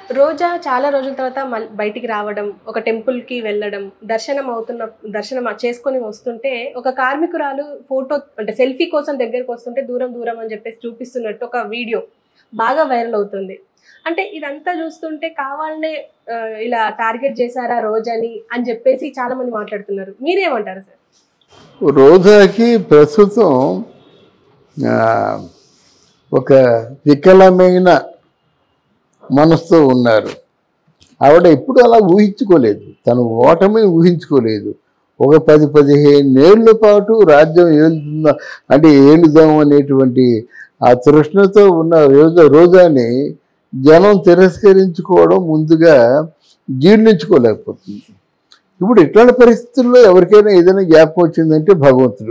రోజా చాలా రోజుల తర్వాత మళ్ళీ బయటికి రావడం ఒక టెంపుల్ కి వెళ్ళడం దర్శనం అవుతున్న దర్శనం చేసుకొని వస్తుంటే ఒక కార్మికురాలు ఫోటో అంటే సెల్ఫీ కోసం దగ్గరికి వస్తుంటే దూరం దూరం అని చెప్పేసి చూపిస్తున్నట్టు ఒక వీడియో బాగా వైరల్ అవుతుంది అంటే ఇదంతా చూస్తుంటే కావాలనే ఆ, ఇలా టార్గెట్ చేశారా రోజని అని చెప్పేసి చాలా మంది మాట్లాడుతున్నారు మీరేమంటారు సార్ రోజాకి ప్రస్తుతం ఆ, ఒక వికలమైన మనసుతో ఉన్నారు ఆవిడ ఎప్పుడు అలా ఊహించుకోలేదు తను ఓటమి ఊహించుకోలేదు ఒక పది పదిహేను ఏళ్ళ పాటు రాజ్యం ఏలుతుందా అంటే ఏలుదాం అనేటువంటి ఆ తృష్ణతో ఉన్న రోజా రోజాని జనం తిరస్కరించుకోవడం ముందుగా జీర్ణించుకోలేకపోతుంది ఇప్పుడు ఇట్లాంటి పరిస్థితుల్లో ఎవరికైనా ఏదైనా జ్ఞాపకం వచ్చిందంటే భగవంతుడు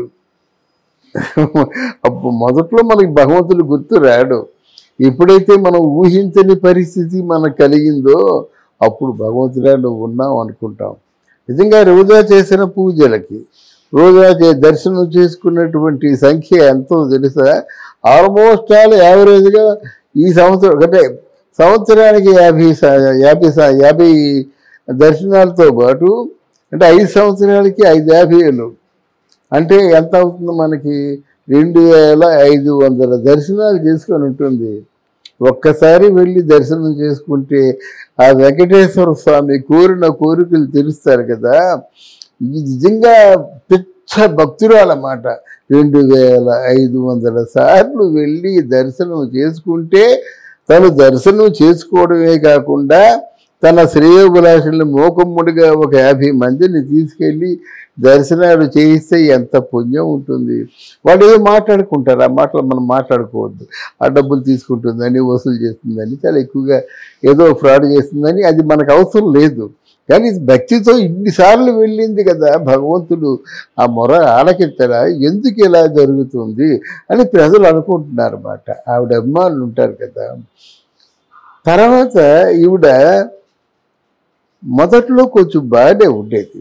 అప్పుడు మొదట్లో మనకి భగవంతుడు గుర్తు రాడు ఎప్పుడైతే మనం ఊహించని పరిస్థితి మనకు కలిగిందో అప్పుడు భగవంతుడా నువ్వు ఉన్నావు అనుకుంటాం నిజంగా రోజా చేసిన పూజలకి రోజా చే దర్శనం చేసుకున్నటువంటి సంఖ్య ఎంతో తెలుసా ఆల్మోస్ట్ ఆల్ యావరేజ్గా ఈ సంవత్సరం అంటే సంవత్సరానికి యాభై స- యాభై స- యాభై దర్శనాలతో పాటు అంటే ఐదు సంవత్సరాలకి ఐదు యాభై ఏళ్ళు అంటే ఎంత అవుతుంది మనకి రెండు వేల ఐదు వందల దర్శనాలు చేసుకొని ఉంటుంది ఒక్కసారి వెళ్ళి దర్శనం చేసుకుంటే ఆ వెంకటేశ్వర స్వామి కోరిన కోరికలు తెలుస్తారు కదా ఇది నిజంగా పిచ్చ భక్తురాలన్నమాట రెండు వేల ఐదు వందల సార్లు వెళ్ళి దర్శనం చేసుకుంటే తను దర్శనం చేసుకోవడమే కాకుండా తన శ్రేయోభిలాషుల్ని మోకమ్ముడిగా ఒక యాభై మందిని తీసుకెళ్ళి దర్శనాలు చేయిస్తే ఎంత పుణ్యం ఉంటుంది వాళ్ళు ఏదో మాట్లాడుకుంటారు ఆ మాటలు మనం మాట్లాడుకోవద్దు ఆ డబ్బులు తీసుకుంటుందని వసూలు చేస్తుందని చాలా ఎక్కువగా ఏదో ఫ్రాడ్ చేస్తుందని అది మనకు అవసరం లేదు కానీ భక్తితో ఇన్నిసార్లు వెళ్ళింది కదా భగవంతుడు ఆ మొర ఆలకెత్తరా ఎందుకు ఇలా జరుగుతుంది అని ప్రజలు అనుకుంటున్నారు అన్నమాట ఆవిడ అభిమానులు ఉంటారు కదా తర్వాత ఈవిడ మొదట్లో కొంచెం బాగానే ఉండేది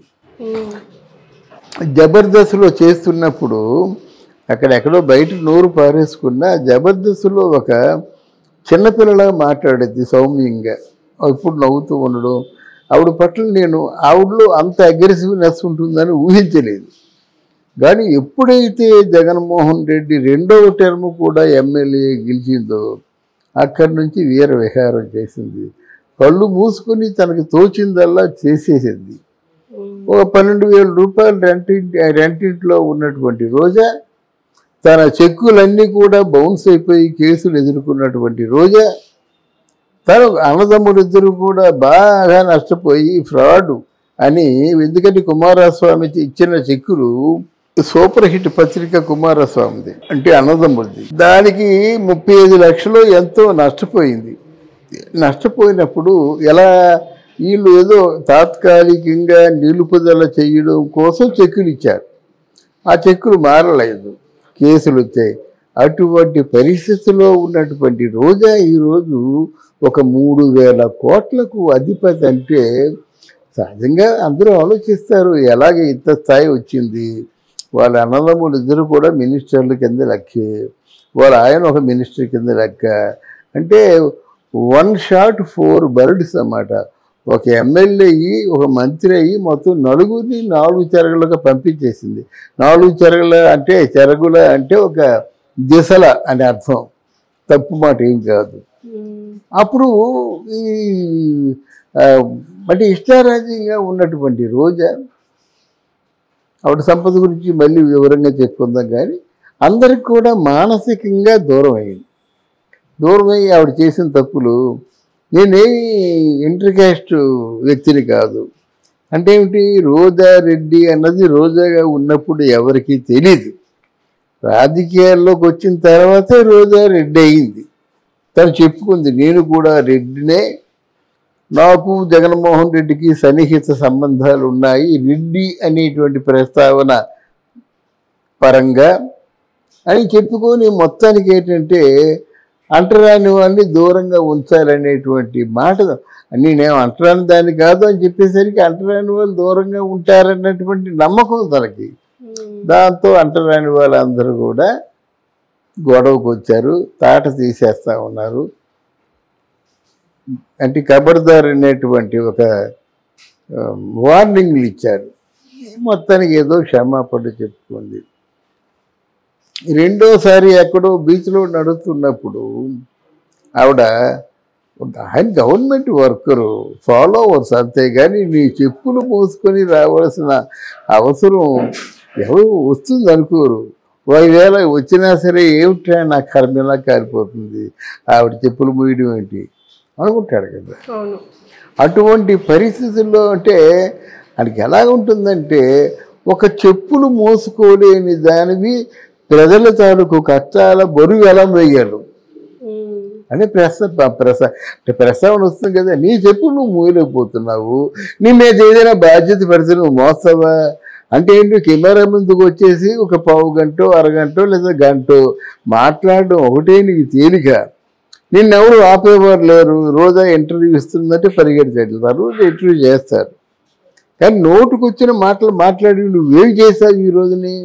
జబర్దస్త్లో చేస్తున్నప్పుడు అక్కడెక్కడో బయట నోరు పారేసుకున్న జబర్దస్త్లో ఒక చిన్నపిల్లలా మాట్లాడేది సౌమ్యంగా ఇప్పుడు నవ్వుతూ ఉండడం ఆవిడ పట్ల నేను ఆవిడలో అంత అగ్రెసివ్నెస్ ఉంటుందని ఊహించలేదు కానీ ఎప్పుడైతే జగన్మోహన్ రెడ్డి రెండవ టర్మ్ కూడా ఎమ్మెల్యే గెలిచిందో అక్కడి నుంచి వీర విహారం చేసింది కళ్ళు మూసుకొని తనకు తోచిందల్లా చేసేసింది ఒక పన్నెండు వేల రూపాయలు రెంటింటి రెంటింట్లో ఉన్నటువంటి రోజా తన చెక్కులన్నీ కూడా బౌన్స్ అయిపోయి కేసులు ఎదుర్కొన్నటువంటి రోజా తను అన్నదమ్ములిద్దరూ కూడా బాగా నష్టపోయి ఫ్రాడ్ అని ఎందుకంటే కుమారస్వామి ఇచ్చిన చెక్కులు సూపర్ హిట్ పత్రిక కుమారస్వామిది అంటే అన్నదమ్ముడిది దానికి ముప్పై ఐదు లక్షలు ఎంతో నష్టపోయింది నష్టపోయినప్పుడు ఎలా వీళ్ళు ఏదో తాత్కాలికంగా నిలుపుదల చేయడం కోసం చెక్కులు ఇచ్చారు ఆ చెక్కులు మారలేదు కేసులు వచ్చాయి అటువంటి పరిస్థితిలో ఉన్నటువంటి రోజా ఈరోజు ఒక మూడు వేల కోట్లకు అధిపతి అంటే సహజంగా అందరూ ఆలోచిస్తారు ఎలాగ ఇంత స్థాయి వచ్చింది వాళ్ళ అన్నదమ్ములు ఇద్దరు కూడా మినిస్టర్ల కింద లెక్కే వాళ్ళ ఆయన ఒక మినిస్టర్ కింద లెక్క అంటే వన్ షాట్ ఫోర్ బర్డ్స్ అన్నమాట ఒక ఎమ్మెల్యే అయ్యి ఒక మంత్రి అయ్యి మొత్తం నలుగురిని నాలుగు చెరగలుగా పంపించేసింది నాలుగు చెరగల అంటే చెరగుల అంటే ఒక దిశల అని అర్థం తప్పు మాట ఏం కాదు అప్పుడు ఈ ఆ, అంటే ఇష్టారాజ్యంగా ఉన్నటువంటి రోజా ఆవిడ సంపద గురించి మళ్ళీ వివరంగా చెప్పుకుందాం కానీ అందరికి కూడా మానసికంగా దూరం అయింది దూరం అయ్యి ఆవిడ చేసిన తప్పులు నేనేమి ఇంటర్ క్యాస్ట్ వ్యక్తిని కాదు అంటే ఏమిటి రోజా రెడ్డి అన్నది రోజాగా ఉన్నప్పుడు ఎవరికీ తెలియదు రాజకీయాల్లోకి వచ్చిన తర్వాతే రోజా రెడ్డి అయింది తను చెప్పుకుంది నేను కూడా రెడ్డినే నాకు జగన్మోహన్ రెడ్డికి సన్నిహిత సంబంధాలు ఉన్నాయి రెడ్డి అనేటువంటి ప్రస్తావన పరంగా అని చెప్పుకొని మొత్తానికి ఏంటంటే అంటరాని వాళ్ళని దూరంగా ఉంచాలనేటువంటి మాట నేనేం అంటరాని దాన్ని కాదు అని చెప్పేసరికి అంటరాని వాళ్ళు దూరంగా ఉంటారన్నటువంటి నమ్మకం తనకి దాంతో అంటరాని వాళ్ళందరూ కూడా గొడవకు వచ్చారు తాట తీసేస్తా ఉన్నారు అంటే ఖబర్దార్ అనేటువంటి ఒక ఆ, వార్నింగ్లు ఇచ్చారు మొత్తానికి ఏదో క్షమాపణ చెప్పుకుంది రెండోసారి ఎక్కడో బీచ్లో నడుస్తున్నప్పుడు ఆవిడ ఆయన గవర్నమెంట్ వర్కరు ఫాలోవర్స్ అంతేగాని నీ చెప్పులు మోసుకొని రావాల్సిన అవసరం ఎవరు వస్తుంది అనుకోరు ఒకవేళ వచ్చినా సరే ఏమిటా నా కర్మలా కారిపోతుంది ఆవిడ చెప్పులు మోయడం ఏంటి అనుకుంటాడు కదా అవును అటువంటి పరిస్థితుల్లో అంటే ఆయనకి ఎలా ఉంటుందంటే ఒక చెప్పులు మోసుకోలేని దానివి ప్రజల తాలూకు కష్టాల బరువు ఎలా వేయగలరు ఉమ్. అంటే ప్రస ప్రస అంటే ప్రస్తావన వస్తుంది కదా నీ చెప్పు నువ్వు మూయలేకపోతున్నావు నీ మీద ఏదైనా బాధ్యత పెడితే నువ్వు మోస్తావా అంటే ఏంటి కెమెరా ముందుకు వచ్చేసి ఒక పావు గంట అరగంట లేదా గంట మాట్లాడడం ఒకటే నీకు తేలిక నిన్నెవరు ఆపేవారు లేరు రోజా ఇంటర్వ్యూ ఇస్తుందంటే పరిగెడతారు రోజు ఇంటర్వ్యూ చేస్తారు కానీ నోటుకు వచ్చిన మాటలు మాట్లాడి నువ్వేం చేశావు ఈ రోజుని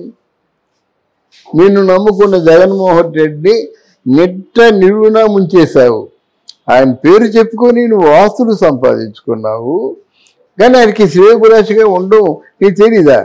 నిన్ను నమ్ముకున్న జగన్మోహన్ రెడ్డి నెట్ట నిలువున ముంచేశావు ఆయన పేరు చెప్పుకొని నువ్వు ఆస్తులు సంపాదించుకున్నావు కానీ ఆయనకి శ్రేయభిలాషిగా ఉండవు నీకు తెలీదా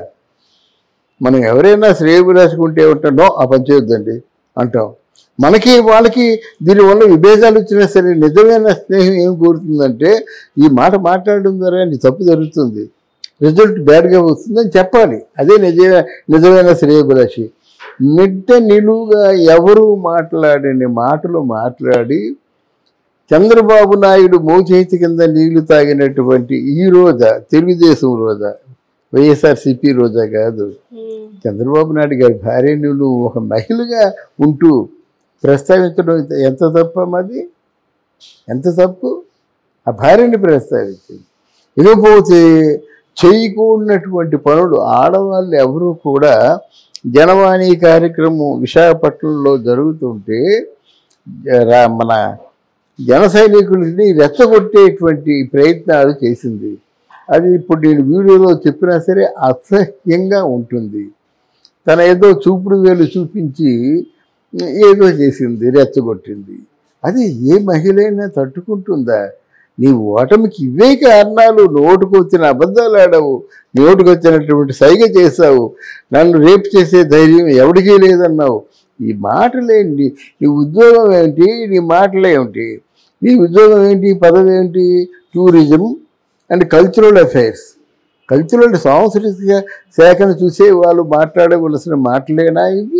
మనం ఎవరైనా శ్రేయభిలాషిగా ఉంటే ఉంటాడో ఆ పని చేయొద్దండి అంటాం మనకి వాళ్ళకి దీనివల్ల విభేదాలు వచ్చినా సరే నిజమైన స్నేహం ఏం కోరుతుందంటే ఈ మాట మాట్లాడడం ద్వారా నీ తప్పు జరుగుతుంది రిజల్ట్ బ్యాడ్గా వస్తుందని చెప్పాలి అదే నిజ నిజమైన శ్రేయభిలాషి నిట్ట నిలువుగా ఎవరు మాట్లాడని మాటలు మాట్లాడి చంద్రబాబు నాయుడు మోచేతి కింద నీళ్లు తాగినటువంటి ఈ రోజా తెలుగుదేశం రోజా వైఎస్ఆర్సిపి రోజా కాదు ఉమ్. చంద్రబాబు నాయుడు గారి భార్యను నువ్వు ఒక మహిళగా ఉంటూ ప్రస్తావించడం ఎంత తప్పు అది ఎంత తప్పు ఆ భార్యని ప్రస్తావించింది ఇకపోతే చేయకూడనటువంటి పనులు ఆడవాళ్ళు ఎవరు కూడా జనవాణి కార్యక్రమం విశాఖపట్నంలో జరుగుతుంటే రా- మన జన సైనికులని రెచ్చగొట్టేటువంటి ప్రయత్నాలు చేసింది అది ఇప్పుడు నేను వీడియోలో చెప్పినా సరే అసహ్యంగా ఉంటుంది తన ఏదో చూపుడు వేలు చూపించి ఏదో చేసింది రెచ్చగొట్టింది అది ఏ మహిళైనా తట్టుకుంటుందా నీ ఓటమికి ఇవే కారణాలు నోటుకు వచ్చిన అబద్ధాలు ఆడవు నోటుకు వచ్చినటువంటి సైగ చేశావు నన్ను రేపు చేసే ధైర్యం ఎవరికీ లేదన్నావు ఈ మాటలేంటి నీ ఉద్యోగం ఏంటి నీ మాటలేమిటి నీ ఉద్యోగం ఏంటి పదవి ఏంటి tourism and cultural affairs cultural సాంస్కృతిక శాఖను చూసే వాళ్ళు మాట్లాడవలసిన మాటలేనా ఇవి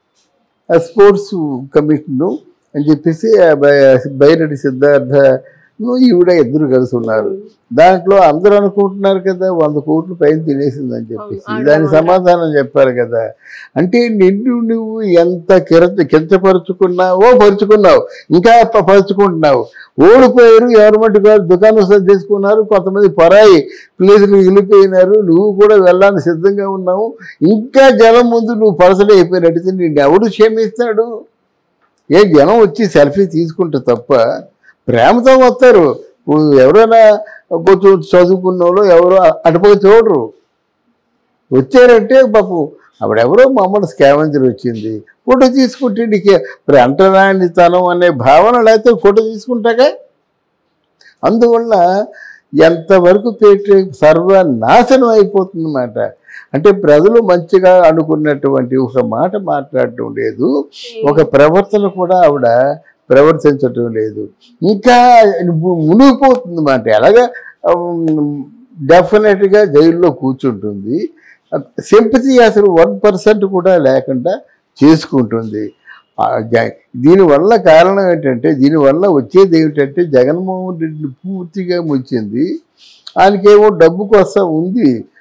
ఆ స్పోర్ట్స్ కమిషను అని చెప్పేసి ఆ బై- బైరడి సిద్ధార్థ ఈవిడ ఇద్దరు కలిసి ఉన్నారు దాంట్లో అందరూ అనుకుంటున్నారు కదా వంద కోట్లు పైన తినేసిందని చెప్పేసి అవును, దాని ఆడవాళ్ళ. సమాధానం చెప్పారు కదా అంటే నిన్ను నువ్వు ఎంత కిరచ కించపరుచుకున్నావో పరుచుకున్నావు ఇంకా ప- పరుచుకుంటున్నావు ఓడిపోయారు గవర్నమెంట్ గారు దుకాణం సర్దేసుకున్నారు కొంతమంది పరాయి ప్లేసులు వెళ్ళిపోయినారు నువ్వు కూడా వెళ్ళాలని సిద్ధంగా ఉన్నావు ఇంకా జనం ముందు నువ్వు పరసలు అయిపోయినట్టయితే నిన్ను ఎవడు క్షమిస్తాడు ఏ జనం వచ్చి సెల్ఫీ తీసుకుంటే తప్ప ప్రేమతో వస్తారు ఇప్పుడు ఎవరైనా కొంచెం చదువుకున్న వాళ్ళు ఎవరో అటుపక్క చూడరు వచ్చారంటే పాపం ఆవిడెవరో మమ్మల్ని స్కావెంజర్ వచ్చింది ఫోటో తీసుకుంటే నీకు ఇప్పుడు అంటరానితనం అనే భావన లేకపోతే ఫోటో తీసుకుంటాగా అందువల్ల ఎంతవరకు పెట్టి సర్వనాశనం అయిపోతుంది అన్నమాట అంటే ప్రజలు మంచిగా అనుకున్నటువంటి ఒక మాట మాట్లాడటం లేదు ఒక ప్రవర్తన కూడా ఆవిడ ప్రవర్తించటం లేదు ఇంకా ము- మునిగిపోతుంది మాట ఎలాగా డెఫినెట్గా జైల్లో కూర్చుంటుంది సింపతి అసలు వన్ పర్సెంట్ కూడా లేకుండా చేసుకుంటుంది ఆ జ- దీనివల్ల కారణం ఏంటంటే దీనివల్ల వచ్చేది ఏమిటంటే జగన్మోహన్ రెడ్డిని పూర్తిగా ముంచింది ఆయనకేమో డబ్బు కోసం ఉంది